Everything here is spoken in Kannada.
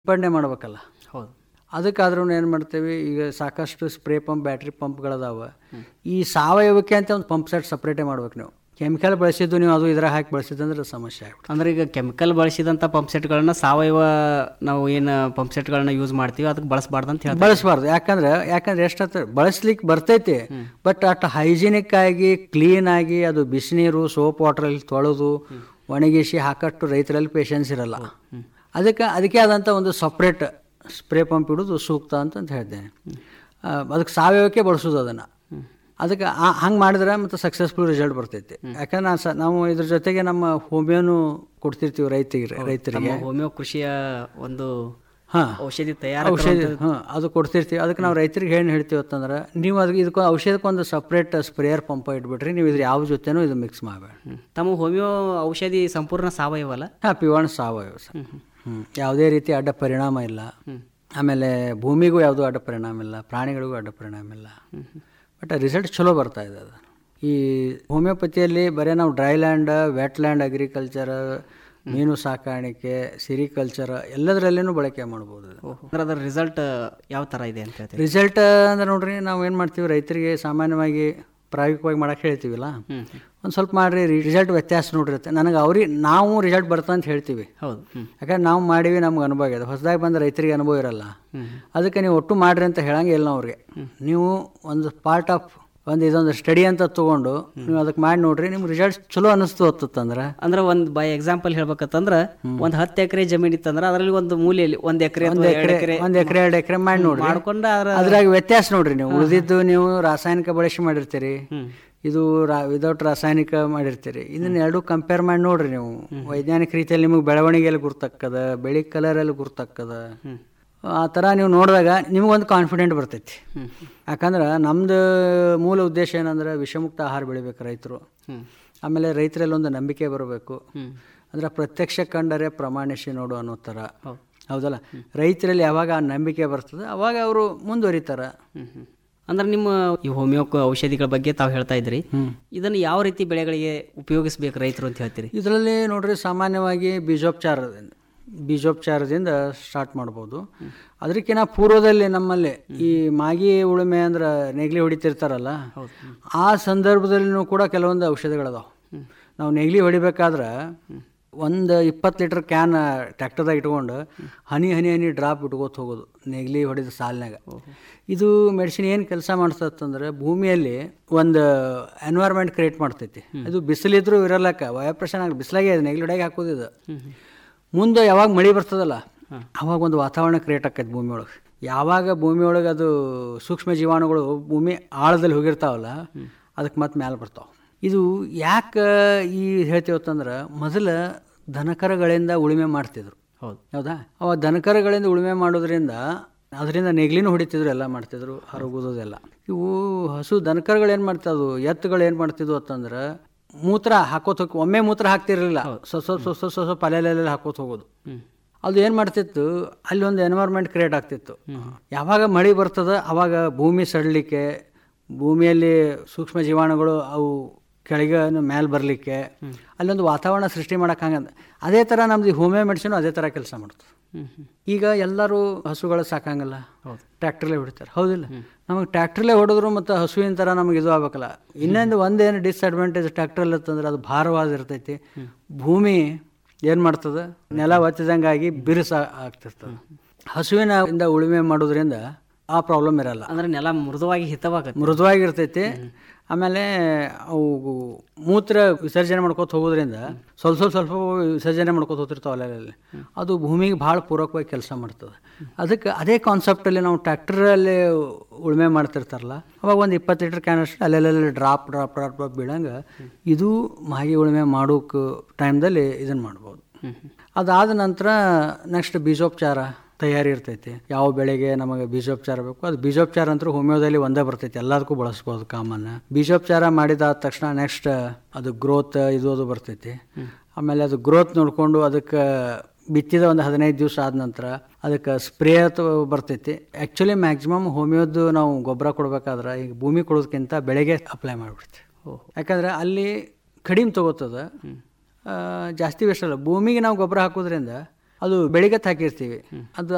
ಸಿಂಪಡಣೆ ಮಾಡ್ಬೇಕಲ್ಲ ಹೌದು ಅದಕ್ಕಾದ್ರೂ ಏನು ಮಾಡ್ತೇವೆ ಈಗ ಸಾಕಷ್ಟು ಸ್ಪ್ರೇ ಪಂಪ್ ಬ್ಯಾಟ್ರಿ ಪಂಪ್ಗಳದಾವ ಈ ಸಾವಯವಕ್ಕೆ ಅಂತ ಒಂದು ಪಂಪ್ ಸೆಟ್ ಸಪ್ರೇಟೇ ಮಾಡ್ಬೇಕು ನೀವು ಕೆಮಿಕಲ್ ಬಳಸಿದ್ದು ನೀವು ಅದು ಇದ್ರಾಗ ಹಾಕಿ ಬಳಸಿದಂದ್ರೆ ಸಮಸ್ಯೆ ಆಗ್ಬಿಡುತ್ತೆ ಅಂದ್ರೆ ಈಗ ಕೆಮಿಕಲ್ ಬಳಸಿದಂಥ ಪಂಪ್ ಸೆಟ್ಗಳನ್ನ ಸಾವಯವ ನಾವು ಏನು ಪಂಪ್ ಸೆಟ್ಗಳನ್ನ ಯೂಸ್ ಮಾಡ್ತೀವಿ ಅದಕ್ಕೆ ಬಳಸಬಾರ್ದು ಅಂತ ಹೇಳ್ತಾರೆ ಬಳಸಬಾರ್ದು ಯಾಕಂದ್ರೆ ಯಾಕಂದ್ರೆ ಎಷ್ಟತ್ತ ಬಳಸ್ಲಿಕ್ಕೆ ಬರ್ತೈತಿ ಬಟ್ ಅಷ್ಟು ಹೈಜಿನಿಕ್ ಆಗಿ ಕ್ಲೀನ್ ಆಗಿ ಅದು ಬಿಸಿನೀರು ಸೋಪ್ ವಾಟ್ರಲ್ಲಿ ತೊಳೆದು ಒಣಗಿಸಿ ಹಾಕಷ್ಟು ರೈತರಲ್ಲಿ ಪೇಷನ್ಸ್ ಇರಲ್ಲ ಅದಕ್ಕೆ ಅದಕ್ಕೆ ಆದಂಥ ಒಂದು ಸಪ್ರೇಟ್ ಸ್ಪ್ರೇ ಪಂಪ್ ಇಡೋದು ಸೂಕ್ತ ಅಂತ ಅಂತ ಹೇಳ್ತೇನೆ ಆ, ಅದಕ್ಕೆ ಸಾವಯವಕ್ಕೆ ಬಳಸೋದು ಅದನ್ನು ಅದಕ್ಕೆ ಹಂಗೆ ಮಾಡಿದ್ರೆ ಮತ್ತು ಸಕ್ಸಸ್ಫುಲ್ ರಿಸಲ್ಟ್ ಬರ್ತೈತಿ ಯಾಕಂದ್ರೆ ನಾನು ಸ ನಾವು ಇದ್ರ ಜೊತೆಗೆ ನಮ್ಮ ಹೋಮಿಯೋನು ಕೊಡ್ತಿರ್ತೀವಿ ರೈತರಿಗೆ ರೈತರಿಗೆ ಹೋಮಿಯೋ ಕೃಷಿಯ ಒಂದು ಹಾಂ ಔಷಧಿ ತಯಾರ ಔಷಧಿ ಹಾಂ ಅದು ಕೊಡ್ತಿರ್ತೀವಿ ಅದಕ್ಕೆ ನಾವು ರೈತರಿಗೆ ಏನು ಹೇಳ್ತೀವಿ ಅಂತಂದ್ರೆ ನೀವು ಅದಕ್ಕೆ ಇದಕ್ಕೆ ಔಷಧಕ್ಕೊಂದು ಸಪ್ರೇಟ್ ಸ್ಪ್ರೇಯರ್ ಪಂಪ್ ಇಟ್ಬಿಟ್ರಿ ನೀವು ಇದ್ರ ಯಾವ ಜೊತೆನೂ ಇದು ಮಿಕ್ಸ್ ಮಾಡಬೇಡ ತಮ್ಮ ಹೋಮಿಯೋ ಔಷಧಿ ಸಂಪೂರ್ಣ ಸಾವಯವ ಅಲ್ಲ ಹಾಂ ಪಿವಾಣ ಸಾವಯವ ಸರ್ ಹ್ಞೂ ಯಾವುದೇ ರೀತಿ ಅಡ್ಡ ಪರಿಣಾಮ ಇಲ್ಲ ಆಮೇಲೆ ಭೂಮಿಗೂ ಯಾವುದೂ ಅಡ್ಡ ಪರಿಣಾಮ ಇಲ್ಲ ಪ್ರಾಣಿಗಳಿಗೂ ಅಡ್ಡ ಪರಿಣಾಮ ಇಲ್ಲ ಬಟ್ ರಿಸಲ್ಟ್ ಚಲೋ ಬರ್ತಾ ಇದೆ ಅದು ಈ ಹೋಮಿಯೋಪತಿಯಲ್ಲಿ ಬರೀ ನಾವು dry land wet land agriculture ಮೀನು ಸಾಕಾಣಿಕೆ ಸಿರಿಕಲ್ಚರ್ ಎಲ್ಲದರಲ್ಲಿನೂ ಬಳಕೆ ಮಾಡ್ಬೋದು ಇದು. ಅಂದ್ರೆ ಅದರ ರಿಸಲ್ಟ್ ಯಾವ ಥರ ಇದೆ ಅಂತ ಹೇಳ್ತೀವಿ ರಿಸಲ್ಟ್ ಅಂದ್ರೆ ನೋಡ್ರಿ ನಾವು ಏನು ಮಾಡ್ತೀವಿ ರೈತರಿಗೆ ಸಾಮಾನ್ಯವಾಗಿ ಪ್ರಾಯೋಗಿಕವಾಗಿ ಮಾಡಕ್ಕೆ ಹೇಳ್ತೀವಿಲ್ಲ ಒಂದು ಸ್ವಲ್ಪ ಮಾಡ್ರಿ ರಿಸಲ್ಟ್ ವ್ಯತ್ಯಾಸ ನೋಡ್ರಿ ಅಂತ ನನಗೆ ಅವ್ರಿಗೆ ನಾವು ರಿಸಲ್ಟ್ ಬರ್ತದೆ ಅಂತ ಹೇಳ್ತೀವಿ ಹೌದು ಹ್ಮ್ ಯಾಕಂದ್ರೆ ನಾವು ಮಾಡೀವಿ ನಮ್ಗೆ ಅನುಭವ ಆಗಿದೆ ಹೊಸದಾಗಿ ಬಂದ ರೈತರಿಗೆ ಅನುಭವ ಇರಲ್ಲ ಅದಕ್ಕೆ ನೀವು ಒಟ್ಟು ಮಾಡ್ರಿ ಅಂತ ಹೇಳಂಗೆ ಇಲ್ಲ ಅವ್ರಿಗೆ ನೀವು ಒಂದು ಪಾರ್ಟ್ ಆಫ್ ಒಂದು ಇದೊಂದು ಸ್ಟಡಿ ಅಂತ ತೊಗೊಂಡು ನೀವು ಅದಕ್ಕೆ ಮಾಡಿ ನೋಡ್ರಿ ನಿಮ್ಗೆ ರಿಸಲ್ಟ್ ಚಲೋ ಅನ್ನಿಸ್ತು ಹೊತ್ತಂದ್ರೆ ಅಂದ್ರೆ ಒಂದು ಬೈ ಎಕ್ಸಾಂಪಲ್ ಹೇಳ್ಬೇಕಂತಂದ್ರ ಒಂದ್ ಹತ್ತು ಎಕರೆ ಜಮೀನ್ ಇತ್ತಂದ್ರ ಅದರಲ್ಲಿ ಒಂದು ಮೂಲೆಯಲ್ಲಿ ಒಂದ್ ಎಕರೆ ಅಥವಾ ಎರಡು ಎಕರೆ ಒಂದು ಎಕರೆ ಎರಡು ಎಕರೆ ಮಾಡಿ ನೋಡ್ರಿ ಮಾಡ್ಕೊಂಡ ಅದ್ರ ಅದ್ರಾಗ ವ್ಯತ್ಯಾಸ ನೋಡ್ರಿ ನೀವು ಉಳಿದಿದ್ದು ನೀವು ರಾಸಾಯನಿಕ ಬಳಸಿ ಮಾಡಿರ್ತೀರಿ ಇದು ವಿದೌಟ್ ರಾಸಾಯನಿಕ ಮಾಡಿರ್ತೀರಿ ಇದನ್ನ ಎರಡು ಕಂಪೇರ್ ಮಾಡಿ ನೋಡ್ರಿ ನೀವು ವೈಜ್ಞಾನಿಕ ರೀತಿಯಲ್ಲಿ ನಿಮಗೆ ಬೆಳವಣಿಗೆಯಲ್ಲಿ ಗುರ್ತಕ್ಕದ ಬೆಳಿ ಕಲರಲ್ಲಿ ಗುರ್ತಕ್ಕದ ಆ ಥರ ನೀವು ನೋಡಿದಾಗ ನಿಮಗೊಂದು ಕಾನ್ಫಿಡೆಂಟ್ ಬರ್ತೈತಿ ಯಾಕಂದ್ರೆ ನಮ್ದು ಮೂಲ ಉದ್ದೇಶ ಏನಂದ್ರೆ ವಿಷಮುಕ್ತ ಆಹಾರ ಬೆಳಿಬೇಕು ರೈತರು ಆಮೇಲೆ ರೈತರಲ್ಲಿ ಒಂದು ನಂಬಿಕೆ ಬರಬೇಕು ಅಂದ್ರೆ ಪ್ರತ್ಯಕ್ಷ ಕಂಡರೆ ಪ್ರಮಾಣಿಸಿ ನೋಡು ಅನ್ನೋ ಥರ ಹೌದಲ್ಲ ರೈತರಲ್ಲಿ ಯಾವಾಗ ಆ ನಂಬಿಕೆ ಬರ್ತದೆ ಅವಾಗ ಅವರು ಮುಂದುವರಿತಾರೆ ಅಂದ್ರೆ ನಿಮ್ಮ ಈ ಹೋಮಿಯೋ ಔಷಧಿಗಳ ಬಗ್ಗೆ ತಾವು ಹೇಳ್ತಾ ಇದ್ರಿ ಇದನ್ನ ಯಾವ ರೀತಿ ಬೆಳೆಗಳಿಗೆ ಉಪಯೋಗಿಸ್ಬೇಕು ರೈತರು ಅಂತ ಹೇಳ್ತೀರಿ ಇದರಲ್ಲಿ ನೋಡ್ರಿ ಸಾಮಾನ್ಯವಾಗಿ ಬೀಜೋಪಚಾರದಿಂದ ಬೀಜೋಪಚಾರದಿಂದ ಸ್ಟಾರ್ಟ್ ಮಾಡ್ಬೋದು ಅದಕ್ಕಿಂತ ಪೂರ್ವದಲ್ಲಿ ನಮ್ಮಲ್ಲಿ ಈ ಮಾಗಿ ಉಳುಮೆ ಅಂದ್ರೆ ನೆಗ್ಲಿ ಹೊಡಿತಿರ್ತಾರಲ್ಲ ಆ ಸಂದರ್ಭದಲ್ಲಿನೂ ಕೂಡ ಕೆಲವೊಂದು ಔಷಧಿಗಳದಾವೆ ನಾವು ನೆಗ್ಲಿ ಹೊಡಿಬೇಕಾದ್ರೆ ಒಂದು ಇಪ್ಪತ್ತು ಲೀಟ್ರ್ ಕ್ಯಾನ್ ಟ್ಯಾಕ್ಟರ್ದಾಗ ಇಟ್ಕೊಂಡು ಹನಿ ಹನಿ ಹನಿ ಡ್ರಾಪ್ ಇಟ್ಕೋತ ಹೋಗೋದು ನೆಗ್ಲಿ ಹೊಡೆದ ಸಾಲಿನಾಗ ಇದು ಮೆಡಿಸಿನ್ ಏನು ಕೆಲಸ ಮಾಡ್ತದಂದ್ರೆ ಭೂಮಿಯಲ್ಲಿ ಒಂದು ಎನ್ವೈರ್ಮೆಂಟ್ ಕ್ರಿಯೇಟ್ ಮಾಡ್ತೈತಿ ಅದು ಬಿಸಿಲಿದ್ರು ಇರಲ್ಲಕ್ಕ ವಯೋಪ್ರಶನ ಆಗಿ ಬಿಸಿಲಾಗೆ ಅದು ನೆಗ್ಲಿ ಹೊಡೆಗೆ ಹಾಕೋದು ಇದು ಮುಂದೆ ಯಾವಾಗ ಮಳೆ ಬರ್ತದಲ್ಲ ಅವಾಗ ಒಂದು ವಾತಾವರಣ ಕ್ರಿಯೇಟ್ ಆಕೈತಿ ಭೂಮಿ ಒಳಗೆ ಯಾವಾಗ ಭೂಮಿ ಒಳಗೆ ಅದು ಸೂಕ್ಷ್ಮ ಜೀವಾಣುಗಳು ಭೂಮಿ ಆಳದಲ್ಲಿ ಹೋಗಿರ್ತಾವಲ್ಲ ಅದಕ್ಕೆ ಮತ್ತೆ ಮ್ಯಾಲೆ ಬರ್ತಾವೆ ಇದು ಯಾಕೆ ಈ ಹೇಳ್ತೀವತ್ತಂದ್ರೆ ಮೊದಲ ದನಕರಗಳಿಂದ ಉಳುಮೆ ಮಾಡ್ತಿದ್ರು ಹೌದು ಹೌದಾ ಅವಾಗ ದನಕರಗಳಿಂದ ಉಳುಮೆ ಮಾಡೋದ್ರಿಂದ ಅದರಿಂದ ನೆಗ್ಲಿನೂ ಹೊಡಿತಿದ್ರು ಎಲ್ಲ ಮಾಡ್ತಿದ್ರು ಹರಗುವುದೆಲ್ಲ ಇವು ಹಸು ದನಕರಗಳು ಏನು ಮಾಡ್ತದು ಎತ್ತುಗಳು ಏನು ಮಾಡ್ತಿದ್ವು ಅಂತಂದ್ರೆ ಮೂತ್ರ ಹಾಕೋತ ಹೋಗಿ ಒಮ್ಮೆ ಮೂತ್ರ ಹಾಕ್ತಿರ್ಲಿಲ್ಲ ಸ್ವಲ್ಪ ಸ್ವಲ್ಪ ಸ್ವಲ್ಪ ಸ್ವಲ್ಪ ಸ್ವಲ್ಪ ಅಲೆಲೆಲ್ಲ ಹಾಕೋತ ಹೋಗೋದು ಅದು ಏನು ಮಾಡ್ತಿತ್ತು ಅಲ್ಲಿ ಒಂದು ಎನ್ವೈರ್ಮೆಂಟ್ ಕ್ರಿಯೇಟ್ ಆಗ್ತಿತ್ತು ಯಾವಾಗ ಮಳೆ ಬರ್ತದ ಅವಾಗ ಭೂಮಿ ಸಡಲಿಕ್ಕೆ ಭೂಮಿಯಲ್ಲಿ ಸೂಕ್ಷ್ಮ ಜೀವಾಣುಗಳು ಅವು ಕೆಳಗೆ ಮೇಲೆ ಬರಲಿಕ್ಕೆ ಅಲ್ಲೊಂದು ವಾತಾವರಣ ಸೃಷ್ಟಿ ಮಾಡೋಕ್ಕಂಗಂದ ಅದೇ ಥರ ನಮ್ದು ಈ ಹೋಮಿಯೋ ಮೆಡಿಸಿನು ಅದೇ ಥರ ಕೆಲಸ ಮಾಡ್ತದೆ ಈಗ ಎಲ್ಲರೂ ಹಸುಗಳು ಸಾಕಂಗಲ್ಲ ಟ್ರ್ಯಾಕ್ಟ್ರಲ್ಲೇ ಹೊಡಿತಾರೆ ಹೌದಿಲ್ಲ ನಮಗೆ ಟ್ರ್ಯಾಕ್ಟ್ರಲ್ಲೇ ಹೊಡೆದ್ರು ಮತ್ತು ಹಸುವಿನ ಥರ ನಮಗೆ ಇದು ಆಗ್ಬೇಕಲ್ಲ ಇನ್ನೊಂದು ಒಂದೇನು ಡಿಸ್ಅಡ್ವಾಂಟೇಜ್ ಟ್ರ್ಯಾಕ್ಟ್ರಲ್ಲಿ ಅಂತಂದ್ರೆ ಅದು ಭಾರವಾದ ಇರ್ತೈತಿ ಭೂಮಿ ಏನು ಮಾಡ್ತದೆ ನೆಲ ಒತ್ತಿದಂಗಾಗಿ ಬಿರುಸ ಆಗ್ತಿರ್ತದೆ ಹಸುವಿನ ಇಂದ ಉಳುಮೆ ಮಾಡೋದ್ರಿಂದ ಆ ಪ್ರಾಬ್ಲಮ್ ಇರಲ್ಲ ಅಂದ್ರೆ ನೆಲ ಮೃದುವಾಗಿ ಹಿತವಾಗತ್ತೆ ಮೃದುವಾಗಿರ್ತೈತಿ ಆಮೇಲೆ ಅವು ಮೂತ್ರ ವಿಸರ್ಜನೆ ಮಾಡ್ಕೊತ ಹೋಗೋದ್ರಿಂದ ಸ್ವಲ್ಪ ಸ್ವಲ್ಪ ಸ್ವಲ್ಪ ವಿಸರ್ಜನೆ ಮಾಡ್ಕೊತ ಹೋಗ್ತಿರ್ತಾವೆ ಅಲ್ಲೆಲ್ಲಿ ಅದು ಭೂಮಿಗೆ ಭಾಳ ಪೂರಕವಾಗಿ ಕೆಲಸ ಮಾಡ್ತದೆ ಅದಕ್ಕೆ ಅದೇ ಕಾನ್ಸೆಪ್ಟಲ್ಲಿ ನಾವು ಟ್ರ್ಯಾಕ್ಟರಲ್ಲಿ ಉಳುಮೆ ಮಾಡ್ತಿರ್ತಾರಲ್ಲ ಅವಾಗ ಒಂದು ಇಪ್ಪತ್ತು ಲೀಟ್ರ್ ಕ್ಯಾನ್ ಅಷ್ಟು ಅಲ್ಲೆಲ್ಲೆಲ್ಲ ಡ್ರಾಪ್ ಡ್ರಾಪ್ ಡ್ರಾಪ್ ಡ್ರಾಪ್ ಬೀಳಂಗೆ ಇದು ಮಾಗಿ ಉಳುಮೆ ಮಾಡೋಕೆ ಟೈಮ್ದಲ್ಲಿ ಇದನ್ನು ಮಾಡ್ಬೋದು ಅದಾದ ನಂತರ ನೆಕ್ಸ್ಟ್ ಬೀಜೋಪಚಾರ ತಯಾರಿ ಇರ್ತೈತಿ ಯಾವ ಬೆಳೆಗೆ ನಮಗೆ ಬೀಜೋಪಚಾರ ಬೇಕು ಅದು ಬೀಜೋಪಚಾರ ಅಂತೂ ಹೋಮಿಯೋದಲ್ಲಿ ಒಂದೇ ಬರ್ತೈತಿ ಎಲ್ಲದಕ್ಕೂ ಬಳಸ್ಬೋದು ಕಾಮನ್ ಬೀಜೋಪಚಾರ ಮಾಡಿದಾದ ತಕ್ಷಣ ನೆಕ್ಸ್ಟ್ ಅದು ಗ್ರೋತ್ ಇದು ಅದು ಬರ್ತೈತಿ ಆಮೇಲೆ ಅದು ಗ್ರೋತ್ ನೋಡಿಕೊಂಡು ಅದಕ್ಕೆ ಬಿತ್ತಿದ ಒಂದು ಹದಿನೈದು ದಿವಸ ಆದ ನಂತರ ಅದಕ್ಕೆ ಸ್ಪ್ರೇ ಅಥವಾ ಬರ್ತೈತಿ ಆ್ಯಕ್ಚುಲಿ ಮ್ಯಾಕ್ಸಿಮಮ್ ಹೋಮಿಯೋದು ನಾವು ಗೊಬ್ಬರ ಕೊಡ್ಬೇಕಾದ್ರೆ ಈಗ ಭೂಮಿ ಕೊಡೋದಕ್ಕಿಂತ ಬೆಳೆಗೆ ಅಪ್ಲೈ ಮಾಡಿಬಿಡ್ತೀವಿ ಯಾಕಂದ್ರೆ ಅಲ್ಲಿ ಕಡಿಮೆ ತಗೋತದ ಆ, ಜಾಸ್ತಿ ವೇಸ್ಟ್ ಅಲ್ಲ ಭೂಮಿಗೆ ನಾವು ಗೊಬ್ಬರ ಹಾಕೋದ್ರಿಂದ ಅದು ಬೆಳಿಗ್ಗೆ ಹಾಕಿರ್ತೀವಿ ಅದು